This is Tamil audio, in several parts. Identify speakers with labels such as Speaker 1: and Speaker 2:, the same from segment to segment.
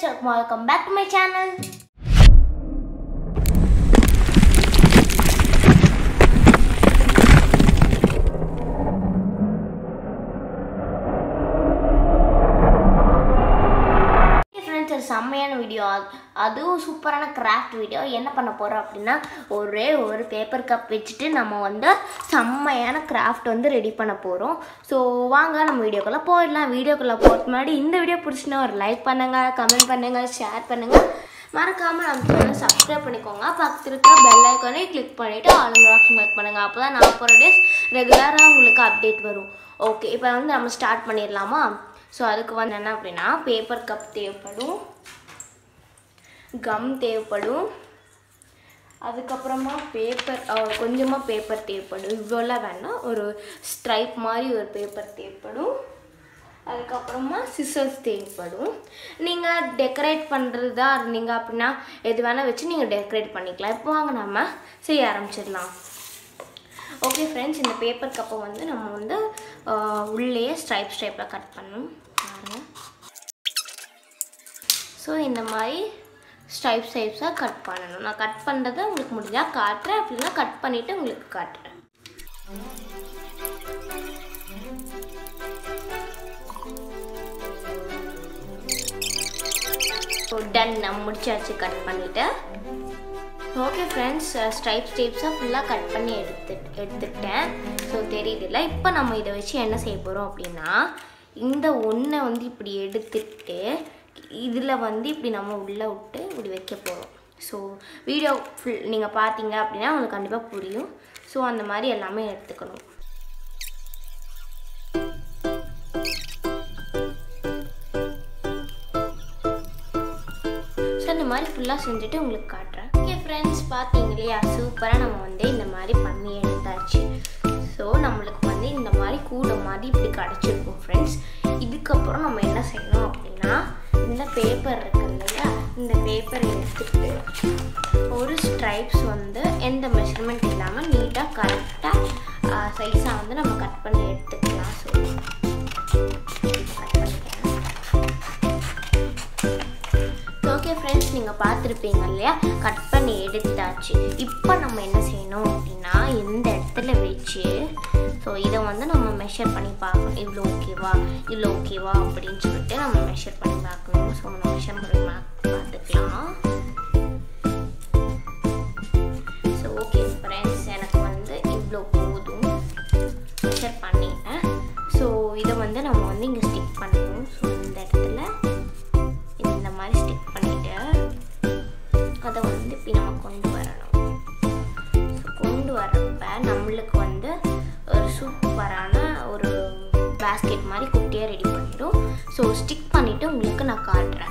Speaker 1: welcome back to my channel friends ஒரு செம்மையான வீடியோ அதுவும் சூப்பரான கிராஃப்ட் வீடியோ என்ன பண்ண போகிறோம் அப்படின்னா ஒரே ஒரு பேப்பர் கப் வச்சுட்டு நம்ம வந்து செம்மையான கிராஃப்ட் வந்து ரெடி பண்ண போகிறோம் ஸோ வாங்க நம்ம வீடியோக்குள்ளே போயிடலாம் வீடியோக்குள்ளே போகிறது முன்னாடி இந்த வீடியோ பிடிச்சினா ஒரு லைக் பண்ணுங்கள் கமெண்ட் பண்ணுங்கள் ஷேர் பண்ணுங்கள் மறக்காமல் நம்ம சேனல் சப்ஸ்கிரைப் பண்ணிக்கோங்க பக்கத்தில் இருக்கிற பெல் ஐக்கானே கிளிக் பண்ணிவிட்டு ஆளுங்க ஆப்ஷன் கிளிக் பண்ணுங்கள் அப்போ தான் நான் போகிற டேஸ் ரெகுலராக உங்களுக்கு அப்டேட் வரும் ஓகே இப்போ வந்து நம்ம ஸ்டார்ட் பண்ணிடலாமா ஸோ அதுக்கு வந்து என்ன அப்படின்னா பேப்பர் கப் தேவைப்படும் கம் தேவைப்படும் அதுக்கப்புறமா பேப்பர் கொஞ்சமாக பேப்பர் தேவைப்படும் இவ்வளோலாம் வேணாம் ஒரு ஸ்ட்ரைப் மாதிரி ஒரு பேப்பர் தேவைப்படும் அதுக்கப்புறமா சிசர்ஸ் தேவைப்படும் நீங்கள் டெக்கரேட் பண்ணுறதா இருந்தீங்க அப்படின்னா எது வேணால் வச்சு நீங்கள் டெக்கரேட் பண்ணிக்கலாம் இப்போ வாங்க நம்ம செய்ய ஆரம்பிச்சிடலாம் ஓகே ஃப்ரெண்ட்ஸ் இந்த பேப்பர் கப்பை வந்து நம்ம வந்து ஆஹ், உள்ளேயே ஸ்ட்ரைப் ஸ்ட்ரைப்பில் கட் பண்ணணும் பாருங்க ஸோ இந்த மாதிரி ஸ்ட்ரைப் ஸ்ட்ரைப்ஸாக கட் பண்ணணும் நான் கட் பண்ணுறதை உங்களுக்கு முடிஞ்சால் காட்டுறேன் அப்படின்னா கட் பண்ணிவிட்டு உங்களுக்கு காட்டுறேன் ஸோ டன் நான் முடிச்சாச்சு கட் பண்ணிவிட்டு ஓகே ஃப்ரெண்ட்ஸ் ஸ்ட்ரைப் ஸ்ட்ரைப்ஸாக ஃபுல்லாக கட் பண்ணி எடுத்து எடுத்துக்கிட்டேன் ஸோ தெரியுதுல்ல இப்போ நம்ம இதை வச்சு என்ன செய்ய போகிறோம் அப்படின்னா இந்த ஒன்றை வந்து இப்படி எடுத்துட்டு இதில் வந்து இப்படி நம்ம உள்ளே விட்டு இப்படி வைக்க போகிறோம் ஸோ வீடியோ ஃபுல் நீங்கள் பார்த்தீங்க அப்படின்னா உங்களுக்கு கண்டிப்பாக புரியும் ஸோ அந்த மாதிரி எல்லாமே எடுத்துக்கணும் ஸோ இந்த மாதிரி ஃபுல்லாக செஞ்சுட்டு உங்களுக்கு காட்டுறேன் ஓகே ஃப்ரெண்ட்ஸ் பார்த்தீங்க இல்லையா சூப்பராக நம்ம வந்து இந்த மாதிரி பண்ணி எடுத்தாச்சு ஸோ நம்மளுக்கு வந்து இந்த மாதிரி கூட மாதிரி இப்படி கிடச்சிருக்கும் ஃப்ரெண்ட்ஸ் இதுக்கப்புறம் நம்ம என்ன செய்யணும் அப்படின்னா இந்த பேப்பர் இருக்கு இல்லையா இந்த பேப்பர் எடுத்துக்கிட்டு ஒரு ஸ்ட்ரைப்ஸ் வந்து எந்த மெஷர்மெண்ட் இல்லாமல் நீட்டாக கரெக்டாக சைஸாக வந்து நம்ம கட் பண்ணி எடுத்துக்கலாம் ஸோ கட் பண்ணிக்கிறேன் ஓகே ஃப்ரெண்ட்ஸ் நீங்கள் பார்த்துருப்பீங்க இல்லையா கட் பண்ணி எடுத்தாச்சு இப்போ நம்ம என்ன செய்யணும் அப்படின்னா எந்த இடத்துல வச்சு ஸோ இதை வந்து நம்ம மெஷர் பண்ணி பார்க்கணும் இவ்வளோ ஓகேவா இவ்வளோ ஓகேவா அப்படின்னு சொல்லிட்டு நம்ம மெஷர் பண்ணி பார்க்கணும் ஸோ நம்ம மெஷர் பண்ணி பா- பார்த்துக்கலாம் ஸோ ஓகே ஃப்ரெண்ட்ஸ் எனக்கு வந்து இவ்வளோ போதும் மெஷர் பண்ணிட்டேன் ஸோ இதை வந்து நம்ம வந்து இங்கே ஸ்டிக் பண்ணணும் ஸோ இந்த இடத்துல இந்த மாதிரி ஸ்டிக் பண்ணிட்டு அதை வந்து இப்படி நம்ம கொண்டு வரணும் ஸோ கொண்டு வரப்ப நம்மளுக்கு வந்து ஒரு சூப்பரான ஒரு பேஸ்கெட் மாதிரி குட்டியாக ரெடி பண்ணிடும் ஸோ ஸ்டிக் பண்ணிவிட்டு உங்களுக்கு நான் காட்டுறேன்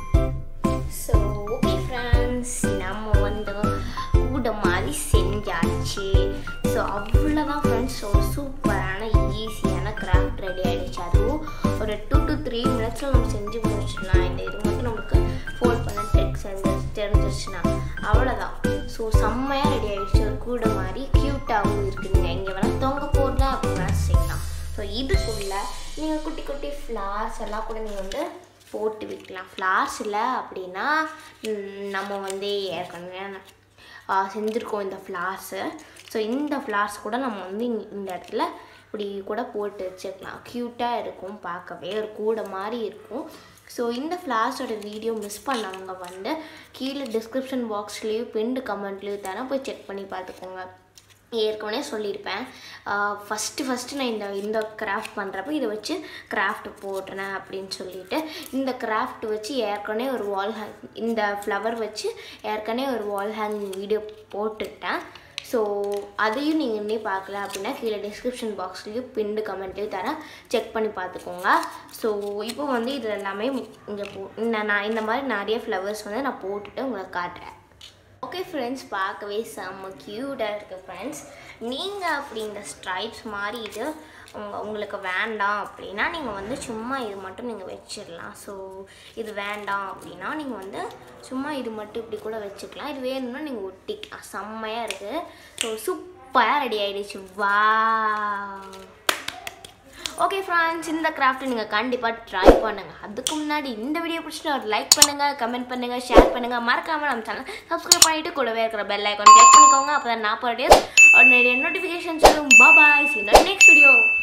Speaker 1: ஸோ ஓகே ஃப்ரெண்ட்ஸ் நம்ம வந்து கூட மாதிரி செஞ்சாச்சு ஸோ அவ்வளோதான் ஃப்ரெண்ட்ஸ் ஒரு சூப்பரான ஈஸியான கிராஃப்ட் ரெடி ஆகிடுச்சு அதுவும் ஒரு டூ டு த்ரீ மினிட்ஸில் நம்ம செஞ்சு முடிச்சிடலாம் இந்த இது மட்டும் நமக்கு ஃபோல்ட் பண்ண டெக்ஸ் தெரிஞ்சிருச்சுன்னா அவ்வளோதான் ஸோ செம்மையாக ரெடி ஆகிடுச்சு ஒரு கூட மாதிரி க்யூட்டாகவும் இருக்குதுங்க எங்கே வேணால் தொங்க போடலாம் அப்படி வேணால் செய்யலாம் ஸோ இதுக்குள்ளே நீங்கள் குட்டி குட்டி ஃப்ளார்ஸ் எல்லாம் கூட நீங்கள் வந்து போட்டு வைக்கலாம் ஃப்ளார்ஸ் இல்லை அப்படின்னா ம், நம்ம வந்து ஏற்கனவே ஆ, செஞ்சுருக்கோம் இந்த ஃப்ளார்ஸு ஸோ இந்த ஃப்ளார்ஸ் கூட நம்ம வந்து இங்க- இந்த இடத்துல இப்படி கூட போட்டு வச்சுக்கலாம் க்யூட்டாக இருக்கும் பார்க்கவே ஒரு கூட மாதிரி இருக்கும் ஸோ இந்த ஃப்ளார்ஸோட வீடியோ மிஸ் பண்ணவங்க வந்து கீழே டிஸ்கிரிப்ஷன் பாக்ஸ்லேயும் பின்டு கமெண்ட்லேயும் தரேன் போய் செக் பண்ணி பார்த்துக்கோங்க ஏற்கனவே சொல்லியிருப்பேன் ஃபஸ்ட்டு ஃபஸ்ட்டு நான் இந்த இந்த கிராஃப்ட் பண்ணுறப்ப இதை வச்சு கிராஃப்ட் போடுறேன் அப்படின்னு சொல்லிட்டு இந்த கிராஃப்ட் வச்சு ஏற்கனவே ஒரு வால் ஹேங் இந்த ஃப்ளவர் வச்சு ஏற்கனவே ஒரு வால் ஹேங்கிங் வீடியோ போட்டுட்டேன் ஸோ அதையும் நீங்கள் இன்னும் பார்க்கல அப்படின்னா கீழே டிஸ்கிரிப்ஷன் பாக்ஸ்லேயும் பின்டு கமெண்ட்லேயும் தரேன் செக் பண்ணி பார்த்துக்கோங்க ஸோ இப்போ வந்து இது எல்லாமே இங்கே போ இந்த நான் இந்த மாதிரி நிறைய ஃப்ளவர்ஸ் வந்து நான் போட்டுட்டு உங்களுக்கு காட்டுறேன் ஓகே ஃப்ரெண்ட்ஸ் பார்க்கவே செம்ம க்யூட்டாக இருக்குது ஃப்ரெண்ட்ஸ் நீங்கள் அப்படி இந்த ஸ்ட்ரைப்ஸ் மாதிரி இது உங்க உங்களுக்கு வேண்டாம் அப்படின்னா நீங்கள் வந்து சும்மா இது மட்டும் நீங்கள் வச்சிடலாம் ஸோ இது வேண்டாம் அப்படின்னா நீங்கள் வந்து சும்மா இது மட்டும் இப்படி கூட வச்சுக்கலாம் இது வேணும்னா நீங்கள் ஒட்டிக்கலாம் செம்மையாக இருக்குது ஸோ சூப்பராக ரெடி ஆகிடுச்சு வா ஓகே ஃப்ரெண்ட்ஸ் இந்த கிராஃப்ட்டை நீங்கள் கண்டிப்பாக ட்ரை பண்ணுங்கள் அதுக்கு முன்னாடி இந்த வீடியோ பிடிச்சிட்டு ஒரு லைக் பண்ணுங்கள் கமெண்ட் பண்ணுங்கள் ஷேர் பண்ணுங்கள் மறக்காமல் நம்ம சேனல் சப்ஸ்கிரைப் பண்ணிவிட்டு கூடவே இருக்கிற பெல் ஐக்கான் கிளிக் பண்ணிக்கோங்க அப்போ தான் நான் போகிற டேஸ் உடனே நோட்டிஃபிகேஷன்ஸ் வரும் பாபாய் சி நெக்ஸ்ட் வீடியோ